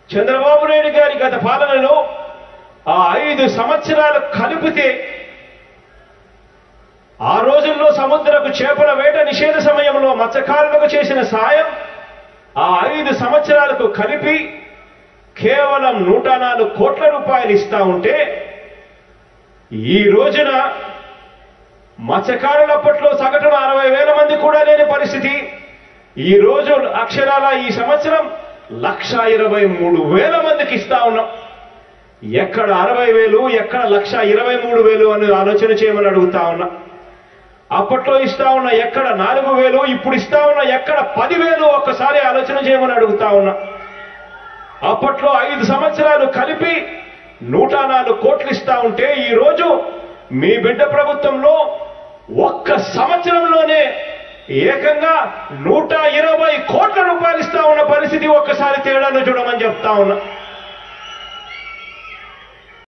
చంద్రబాబు నాయుడు గారి గత పాలనలో ఆ ఐదు సంవత్సరాలు కలిపితే ఆ రోజుల్లో సముద్రపు చేపల వేట నిషేధ సమయంలో మత్స్యకారులకు చేసిన సాయం ఆ ఐదు సంవత్సరాలకు కలిపి కేవలం నూట నాలుగు కోట్ల రూపాయలు ఇస్తా ఉంటే ఈ రోజున మత్స్యకారుల అప్పట్లో సగటున అరవై వేల మంది కూడా లేని పరిస్థితి ఈ రోజు అక్షరాల ఈ సంవత్సరం లక్ష ఇరవై మూడు వేల మందికి ఇస్తా ఉన్నాం ఎక్కడ అరవై వేలు ఎక్కడ లక్ష ఇరవై మూడు వేలు అని ఆలోచన చేయమని అడుగుతా ఉన్నా అప్పట్లో ఇస్తా ఉన్న ఎక్కడ నాలుగు వేలు ఇప్పుడు ఇస్తా ఉన్న ఎక్కడ పదివేలు ఒక్కసారి ఆలోచన చేయమని అడుగుతా ఉన్నా అప్పట్లో ఐదు సంవత్సరాలు కలిపి నూట నాలుగు కోట్లు ఇస్తా ఉంటే ఈ రోజు మీ బిడ్డ ప్రభుత్వంలో ఒక్క సంవత్సరంలోనే ఏకంగా నూట ఇరవై కోట్ల రూపాయలు ఇస్తా ఉన్న పరిస్థితి ఒక్కసారి తేడాను చూడమని చెప్తా ఉన్నా